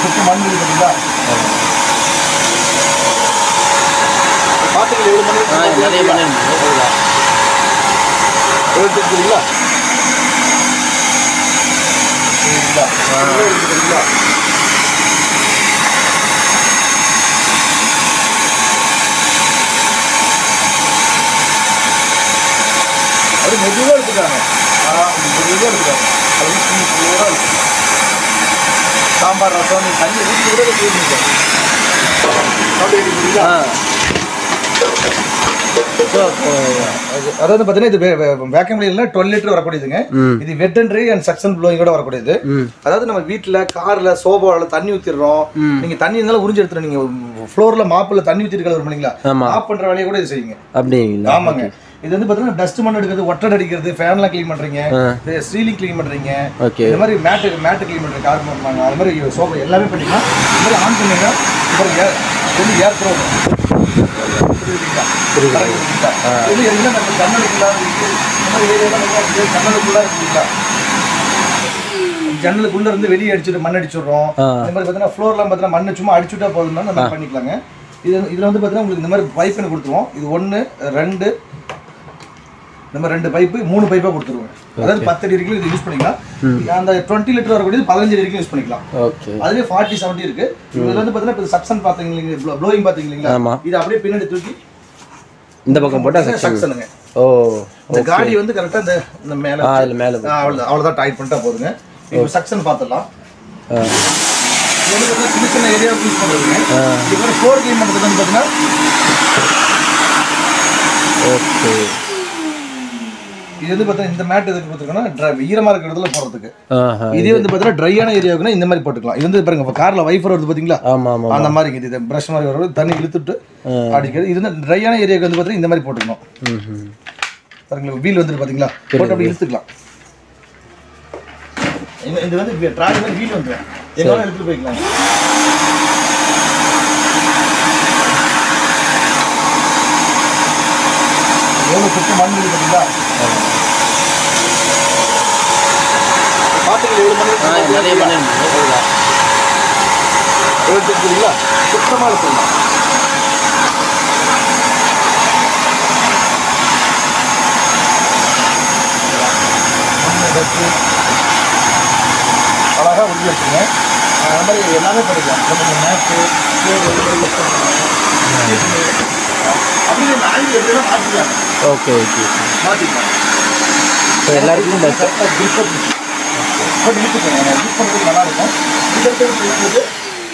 சுற்றி மண் இருக்குது பார்த்தீங்களா பார்த்துக்கல எவ்வளோ மணி ஆ நிறைய பண்ணி எவ்வளோ தெரிஞ்சுங்களா சரிங்களா எவ்வளோ இருக்குது தெரியுங்களா அது மெதுவாக எடுத்துக்காங்க ஆனால் மெதுவாக எடுத்துக்காங்க அது சும்மா ஸ்லோவாக இருக்கு சாம்பார் ரசம் நீ தண்ணி ஊற்றி கூட போயிருந்தீங்க அப்படி எடுக்கிறீங்களா ஆ ஸோ அது- அதாவது பார்த்தீங்கன்னா இது வேக்கம் கிளீனில் டுவெல் லிட்டர் வரக்கூடியதுங்க ம். இது வெட்டன்ட்ரி அண்ட் சக்ஷன் ப்ளோயிங்கோட வரக்கூடியது ம் அதாவது நம்ம வீட்டில் காரில் சோபாவில் தண்ணி ஊற்றிடுறோம் நீங்க தண்ணி இருந்தாலும் உறிஞ்சு எடுத்துரும் நீங்க ஃப்ளோரில் மாப்பில் தண்ணி ஊற்றிட்டு வரும் இல்லைங்களா ஆமா. ஆஃப் பண்ற வேலையை கூட இது செய்யுங்க அப்படிங்களா ஆமாங்க இது வந்து பார்த்தீங்கன்னா டஸ்ட் மண் எடுக்கிறது ஒட்டடை அடிக்கிறது ஃபேன்லாம் க்ளீன் பண்றீங்க ஸ்டீலிங் க்ளீன் பண்றீங்க ஓகே இந்த மாதிரி மேட்டு மேட்டு க்ளீன் பண்றீங்க கார் பண்ணுவாங்க அது மாதிரி சோபா எல்லாமே பண்ணிக்கலாம் இந்த மாதிரி ஆன் பண்ணீங்க அப்புறம் ஏர் வந்து ஏர் த்ரோ இது எல்லாம் நம்ம ஜன்னலுக்குள்ளா இருக்கு இந்த மாதிரி ஏரியாலாம் நல்லா இருக்கு ஜன்னலுக்குள்ளா இருக்குங்களா ஜன்னலுக்குள்ள இருந்து வெளியே அடிச்சுட்டு மண் அடிச்சுடுறோம் ஆ. இந்த மாதிரி பார்த்தீங்கன்னா ஃப்ளோர்லாம் பார்த்தீங்கன்னா மண்ணை சும்மா அடிச்சுட்டா போதும்னா நம்ம பண்ணிக்கலாங்க இது இதில் வந்து பார்த்தீங்கன்னா உங்களுக்கு இந்த மாதிரி பைப்புன்னு கொடுத்துருவோம் இது ஒன்று ரெண்டு நம்ம ரெண்டு பைப்பு மூணு பைப்பாக கொடுத்துருவோம் அதாவது பத்து அடி வரைக்கும் இது யூஸ் பண்ணிக்கலாம் அந்த டுவெண்ட்டி லிட்டர் வரக்கூடியது பதினஞ்சு அடி வரைக்கும் யூஸ் பண்ணிக்கலாம் ஓகே அதுலேயே ஃபார்ட்டி செவன்ட்டி இருக்கு இதுல வந்து பார்த்தீங்கன்னா இப்போ சக்ஷன் பார்த்தீங்க இல்லைங்க ப்ளோயிங் பார்த்தீங்க இல்லைங்களா ஆமா. இது அப்படியே பின்னாடி தூக்கி இந்த பக்கம் போட்டால் செக்ஷன் சக்ஷனுங்க ஓ இந்த காடி வந்து கரெக்டாக இந்த இந்த மேலே ஆ அதில் மேலே அவ்வளோ அவ்வளோதான் டைட் பண்ணிட்டா போதுங்க இப்போ சக்ஷன் பார்த்துடலாம் ஆ இது வந்து பார்த்தீங்கன்னா சின்ன சின்ன ஏரியா யூஸ் பண்ணுறதுங்க இது மாதிரி ஃப்ளோர் க்ளீன் பண்ணுறது வந்து பார்த்தீங்கன்னா ஓகே இது வந்து பார்த்தீங்கன்னா இந்த மேட் எதுக்கு கொடுத்துருக்கோன்னா dry- ஈரமா இருக்கிற இடத்துல போடுறதுக்கு ஆஹா இதே வந்து பார்த்தீங்கன்னா ட்ரையான ஏரியாவுக்குன்னா இந்த மாதிரி போட்டுக்கலாம் இது வந்து பாருங்க இப்போ காரில் வைஃபர் வருது பார்த்தீங்களா ஆமாம் ஆமாம் அந்த மாதிரி இது ப்ரஷ் மாதிரி வரும் தண்ணி இழுத்துட்டு அடிக்கிறது இது வந்து ட்ரையான ஏரியாவுக்கு வந்து பார்த்தீங்கன்னா இந்த மாதிரி போட்டுக்கணும் ம் ம் பாருங்களா வீல் வந்துட்டு பார்த்தீங்களா போட்டு அப்படி இழுத்துக்கலாம் இந்த- இது வந்து ட்ராலி மாதிரி வீல் வந்துடும் எங்களால் எடுத்துட்டு போய்க்கலாம் எவ்வளோ சுத்தம் மண் இருக்குது பார்த்தீங்களா பார்த்துக்கல எவ்வளோ மணி ஆ நிறைய பண்ணி எவ்வளோ தெரிஞ்சுங்களா சுத்தமாக இருக்குங்களா மண்ணை வச்சு அழகாக உள்ள வச்சுங்க அது மாதிரி எல்லாமே பண்ணிக்கலாம் நம்ம மேப்பு அப்படியே நாய் எப்படின்னா மாற்றிக்கலாம் ஓகே ஓகே மாற்றிக்கலாம் ஸோ எல்லாருக்கும் பெஸ்ட் கரெக்டாக கிரிப்பர் பட் இழுத்துக்கோங்க யூஸ் பண்ணுறதுக்கு நல்லா இருக்கும் இதற்கு இழுத்துட்டு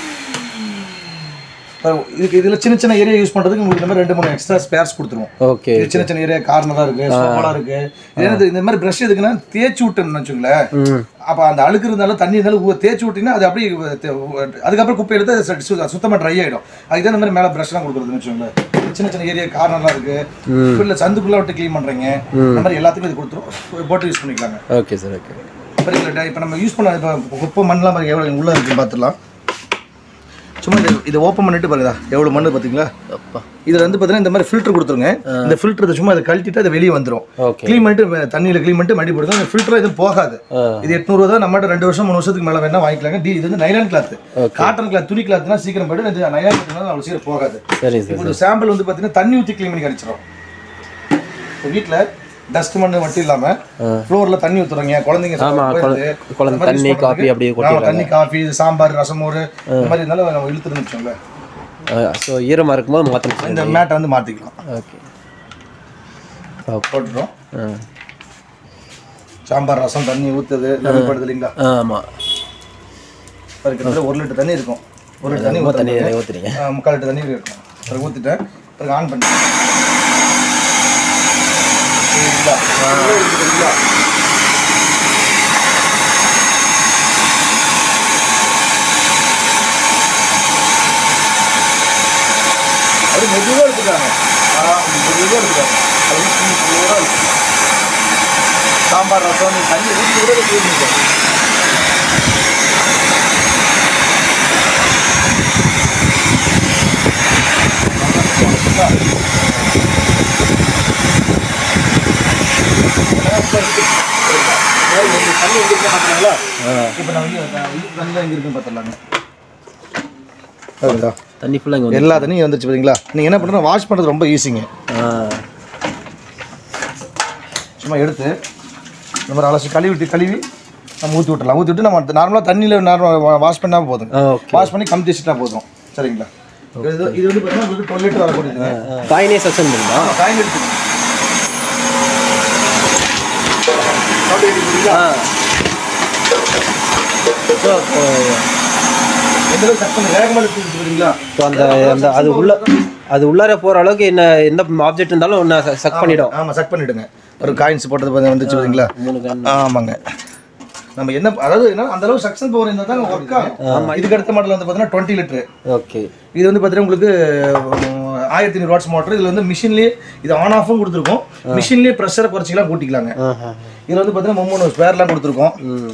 இதுக்கு இதில் சின்ன சின்ன ஏரியா யூஸ் பண்ணுறதுக்கு உங்களுக்கு இந்த மாதிரி ரெண்டு மூணு எக்ஸ்ட்ரா ஸ்பேர்ஸ் கொடுத்துருவோம் ஓகே இது சின்ன சின்ன ஏரியா கார்னராக இருக்கு சோஃபாலாக இருக்கு இது என்னது இந்த மாதிரி ப்ரஷ் எதுக்குன்னா தேய்ச்சி விட்டோம்னு வச்சுங்களேன் ம் அப்போ அந்த அழுக்கு இருந்தாலும் தண்ணி இருந்தாலும் ஊ- தேய்ச்சி விட்டீங்கன்னா அது அப்படியே தே- அதுக்கப்புறம் குப்பை எடுத்து அது சு- சு- சுத்தமா ட்ரை ஆகிடும் அதுக்கு இந்த மாதிரி மேலே ப்ரஷ்லாம் கொடுக்குறதுன்னு வச்சுக்கோங்களேன் சின்ன சின்ன ஏரியா கார்னர்லாம் இருக்கு இல்லை சந்துக்குள்ளே விட்டு க்ளீன் பண்ணுறீங்க இந்த மாதிரி எல்லாத்துக்கும் இது கொடுத்துரும் போட்டு யூஸ் பண்ணிக்கலாங்க ஓகே சார் ஓகே சரிங்களா இப்போ நம்ம யூஸ் பண்ண இப்போ குப்பை மண்ணெலாம் பாருங்க எவ்வளோ உள்ளே இருக்குன்னு பார்த்துடலாம் சும்மா இது இதை ஓப்பன் பண்ணிட்டு பாருங்க எவ்வளோ மண்ணு பார்த்தீங்களா அப்பா இதில் வந்து பார்த்தீங்கன்னா இந்த மாதிரி ஃபில்டர் கொடுத்துருங்க இந்த ஃபில்டர் சும்மா அதை கழட்டிட்டு அது வெளியே வந்துடும் ஓகே க்ளீன் பண்ணிட்டு தண்ணியில் க்ளீன் பண்ணிட்டு மடி போடுங்க அந்த ஃபில்டர் எதுவும் போகாது ஆ. இது எட்நூறுவா தான் நம்மகிட்ட ரெண்டு வருஷம் மூணு வருஷத்துக்கு மேலே வேணா வாங்கிக்கலாங்க டி இது வந்து நைலான் கிளாத் காட்டன் கிளாத் துணி கிளாத்னா சீக்கிரம் போயிட்டு இந்த நைலான் கிளாத்னால அவ்வளோ சீக்கிரம் போகாது சரி சார் இப்போ ஒரு சாம்பிள் வந்து பார்த்தீங்கன்னா தண்ணி ஊற்றி க்ளீன் பண்ணி கழிச்சிடும் இப்போ வீட்டில் டஸ்ட் மண்ணு மட்டும் இல்லாமல் ஃப்ளோரில் தண்ணி ஊற்றுறாங்க குழந்தைங்க ஆமா, போயிடுது. குழந்தை- குழந்தை அந்த மாதிரி தண்ணி, use பண்றதுக்கு, காபி அப்படியே ஆமா, கொட்டிடுறாங்க. தண்ணி காஃபி சாம்பார் ரசமோர் இந்த மாதிரி இருந்தாலும் நம்ம இழுத்துருந்து வச்சோங்களேன் ஸோ ஈரமாக இருக்கும்போது மாற்றணும் இந்த மேட்டை வந்து மாற்றிக்கலாம் ஓகே போட்டுட்டோம் ஆ சாம்பார் ரசம் தண்ணி ஊற்றுது லெமன் படுது இல்லைங்களா ஆமாம் இருக்கிறதுல ஒரு லிட்டர் தண்ணி இருக்கும் ஒரு லிட்டர் தண்ணி ரொம்ப ஊத்த தண்ணி பாருங்க. நிறைய ஊற்றுறீங்க ஆ, முக்கால் லிட்டர் தண்ணி இருக்கும் பிறகு ஊற்றிட்டேன் பிறகு ஆன் பண்ணி அது மெதுவாக எடுத்துக்காங்க மெதுவாக எடுத்துக்காங்க அது மெதுவாக இருக்கு சாம்பார் ரசம் நீ தண்ணி ஊற்றி கூட ஊற்றிக்க தண்ணி எங்க இருக்கு பார்த்தீங்களா இப்போ நான் வந்து தண்ணி எங்க இருக்குன்னு பார்த்துடலாங்க அதுதா தண்ணி ஃபுல்லாக இங்கே வந்து எல்லா தண்ணியும் வந்துருச்சு பார்த்தீங்களா நீங்கள் என்ன பண்ணுறது வாஷ் பண்ணுறது ரொம்ப ஈஸிங்க ஆ சும்மா எடுத்து இந்த மாதிரி அலசி கழுவி விட்டு கழுவி நம்ம ஊற்றி விட்டுலாம் ஊற்றி விட்டு நம்ம நார்மலாக தண்ணியில் நார்மல் வாஷ் பண்ணால் போதும் ஆ ஓகே வாஷ் பண்ணி கம்பி தேய்ச்சிட்டா போதும் சரிங்களா இது இது வந்து பார்த்தீங்கன்னா உங்களுக்கு டுவெல் லிட்டர் வரக்கூடியதுங்க காயினே செக்ஷன் பண்ணுங்களா காயின் எடுத்துக்கோங்க ஆ ஸோ எந்த அளவுக்கு சக் பண்ணி வேகமாக எடுத்து விட்டுறீங்களா இப்போ அந்த அந்த அது உள்ள அது உள்ளார போகிற அளவுக்கு என்ன எந்த ஆப்ஜெக்ட் இருந்தாலும் ஒன்று சக் பண்ணிடும் ஆமாம் சக் பண்ணிவிடுங்க ஒரு காயின்ஸ் போட்டது பார்த்து வந்துச்சு பார்த்தீங்களா மூணு கன் ஆமாங்க நம்ம என்ன அதாவது என்ன அந்த அளவு சக்சன் பவர் இருந்தால் தான் ஒர்க் ஆகும் இதுக்கு அடுத்த மாடல் வந்து பார்த்தீங்கன்னா டுவெண்ட்டி லிட்டரு ஓகே இது வந்து பார்த்தீங்கன்னா உங்களுக்கு உம், ஆயிரத்தி ஐநூறு வாட்ஸ் மோட்டர் இதில் வந்து மிஷின்லேயே இது ஆன் ஆஃபும் கொடுத்துருக்கோம் மிஷின்லேயே ப்ரெஷரை குறைச்சிக்கலாம் கூட்டிக்கலாங்க ஆஹா இதில் வந்து பார்த்தீங்கன்னா மூணு ஸ்பேர்லாம் கொடுத்துருக்கோம் ம்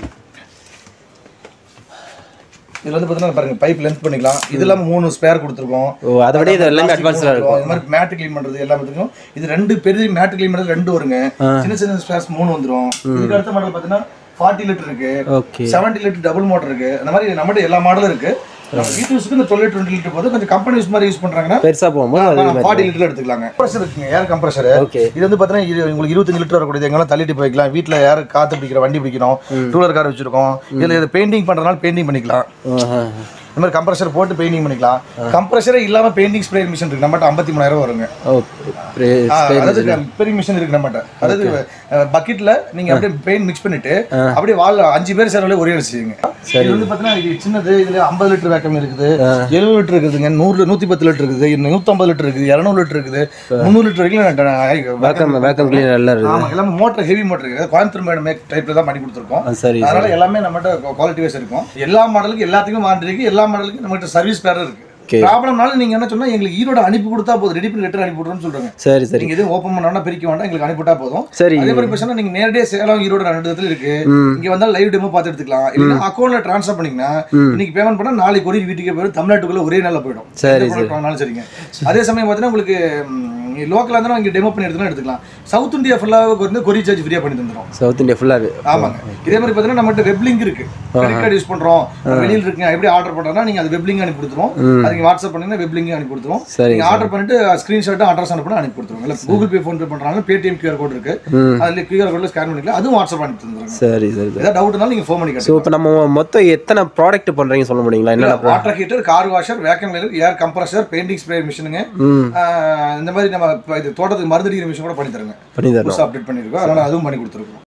இதில் வந்து பார்த்தீங்கன்னா பாருங்க பைப் லென்த் பண்ணிக்கலாம் இது இல்லாமல் மூணு ஸ்பேர் கொடுத்துருக்கோம் ஓ அதை விட இது எல்லாமே அட்வான்ஸ்டாக இருக்கும் இது மாதிரி மேட் க்ளீன் பண்றது எல்லாம் பார்த்துருக்கோம் இது ரெண்டு பெரிய மேட் க்ளீன் பண்றது ரெண்டு வருங்க சின்ன சின்ன ஸ்பேர்ஸ் மூணு வந்துரும் இதுக்கு அடுத்த மாடல் பார்த்தீங்கன்னா ஃபார்ட்டி லிட்டர் இருக்கு okay seventy litre double motor இருக்கு அந்த மாதிரி நம்மகிட்ட எல்லா மாடலும் இருக்கு நம்ம வீட்டு யூஸ்க்கு இந்த டுவெல் டுவெண்ட்டி லிட்டர் போது கொஞ்சம் கம்பெனி யூஸ் மாதிரி யூஸ் பண்றாங்கன்னா பெருசாக போகும்போது அது ஃபார்ட்டி லிட்டர் எடுத்துக்கலாங்க கம்ப்ரஸர் இருக்குங்க ஏர் கம்ப்ரஸர் ஓகே இது வந்து பார்த்தீங்கன்னா இது உங்களுக்கு இருபத்தஞ்சு லிட்டர் வரக்கூடியது எங்கெல்லாம் தள்ளிட்டு போய்க்கலாம் வீட்டில் யார் காற்று பிடிக்கிற வண்டி பிடிக்கணும் டூலர் கார் வச்சிருக்கோம் இதில் இது பெயிண்டிங் பண்ணுறதுனால பெயிண்டிங் பண்ணிக்கலாம் ஆஹா இந்த மாதிரி கம்ப்ரஸர் போட்டு பெயிண்டிங் பண்ணிக்கலாம் கம்ப்ரஸரே இல்லாமல் பெயிண்டிங் ஸ்ப்ரே மிஷின் இருக்கு நம்மகிட்ட ஐம்பத்தி மூணாயிரம் வருங்க ஓ ஆ, அதாவது பெரிய மிஷின் இருக்கு நம்மகிட்ட அதாவது பக்கெட்ல நீங்க அப்படியே பெயிண்ட் மிக்ஸ் பண்ணிட்டு அப்படியே வால் அஞ்சு பேர் சேர்ந்தாலே ஒரே அடிச்சுங்க இது வந்து பாத்தீங்கன்னா இது சின்னது இதுல ஐம்பது லிட்டர் வேக்கம் இருக்குது எழுபது லிட்டர் இருக்குதுங்க நூறு நூத்தி பத்து லிட்டர் இருக்குது நூத்தம்பது லிட்டர் இருக்குது இரநூறு லிட்டர் இருக்குது முந்நூறு லிட்டர் வரைக்கும் வேக்கம் வேக்கம் கிளீனர் எல்லாம் இருக்குது ஆமா எல்லாமே மோட்டர் ஹெவி மோட்டர் இருக்குது கோயம்புத்தூர் மேடம் மேக் டைப்ல தான் பண்ணி கொடுத்துருக்கோம் ஆ சரி அதனால எல்லாமே நம்மகிட்ட குவாலிட்டி வைஸ் இருக்கும் எல்லா மாடலுக்கும் எல்லாத்துக்கும் வாரண்டி இருக்கு எல்லா மாடலுக்கும் நம்மகிட்ட சர்வீஸ் பேர் இருக்கு Okay. ப்ராப்ளம்னால நீங்க என்ன சொன்னா எங்களுக்கு ஈரோட அனுப்பி கொடுத்தா போதும் ரெடி பண்ணி லெட்டர் அனுப்பி விடுறோம்னு சொல்றாங்க சரி சரி நீங்க எதுவும் ஓப்பன் பண்ணா பிரிக்க வேண்டாம் எங்களுக்கு அனுப்பிவிட்டா போதும் சரி அதே மாதிரி பேசினா நீங்க நேரடியாக சேலம் ஈரோடு ரெண்டு இடத்துல இருக்கு ம் இங்க வந்தா லைவ் டெமோ பார்த்து எடுத்துக்கலாம் இல்லைன்னா அக்கௌண்ட்ல ட்ரான்ஸ்ஃபர் பண்ணீங்கன்னா இன்னைக்கு பேமெண்ட் பண்ணா நாளைக்கு ஒரு வீட்டுக்கே போயிடும் தமிழ்நாட்டுக்குள்ள ஒரே நாள்ல போயிடும் சரி, எந்த product வாங்கினாலும் சரிங்க அதே சமயம் பார்த்தீங்கன்னா உங்களுக்கு லோக்கலாக இருந்தாலும் இங்க டெமோ பண்ணி எடுத்துக்கலாம் எடுத்துக்கலாம் சவுத் இந்தியா ஃபுல்லாக வந்து கொரி சார்ஜ் ஃப்ரீயா பண்ணி தந்துடும் சவுத் இந்தியா ஃபுல்லாக ஆமாங்க இதே மாதிரி பார்த்தீங்கன்னா நம்மகிட்ட வெப் லிங்க் இருக்கு கிரெடிட் கார்டு யூஸ் பண்றோம் வெளியில் இருக்குங்க எப்படி ஆர்டர் பண்றோம்னா நீங்க அது வெப் லிங்க் அனுப்பி கொடுத்துருவோம் அது நீங்க வாட்ஸ்அப் பண்ணீங்கன்னா வெப் லிங்க் அனுப்பி கொடுத்துருவோம் சரி நீங்க ஆர்டர் பண்ணிட்டு ஸ்கிரீன்ஷாட்டும் அட்ரஸ் அனுப்பினா அனுப்பி கொடுத்துருவோம் இல்ல கூகுள் பே ஃபோன் பே பண்றாங்க பேடிஎம் கியூஆர் கோட் இருக்கு ம் அதுல கியூஆர் கோட்ல ஸ்கேன் பண்ணிக்கலாம் அதுவும் வாட்ஸ்அப் அனுப்பி தந்துருங்க சரி சரி சரி ஏதாவது டவுட்னாலும் நீங்க ஃபோன் பண்ணி ஸோ கேட்டுக்கலாம் இப்போ நம்ம மொத்தம் எத்தனை ப்ராடக்ட் பண்ணுறீங்க சொல்ல முடியுங்களா என்னென்ன pro- water heater car washer vacuum cleaner air compressor painting spray மிஷினுங்க ம் இந்த மாதிரி நம்ம இப்ப இது தோட்டத்துக்கு மருந்து அடிக்கிற மிஷின் கூட பண்ணி தருங்க பண்ணி தரணும் புதுசாக அப்டேட் பண்ணியிருக்கோம் அதனால அதுவும் பண்ணி கொடுத்துருக்கோம்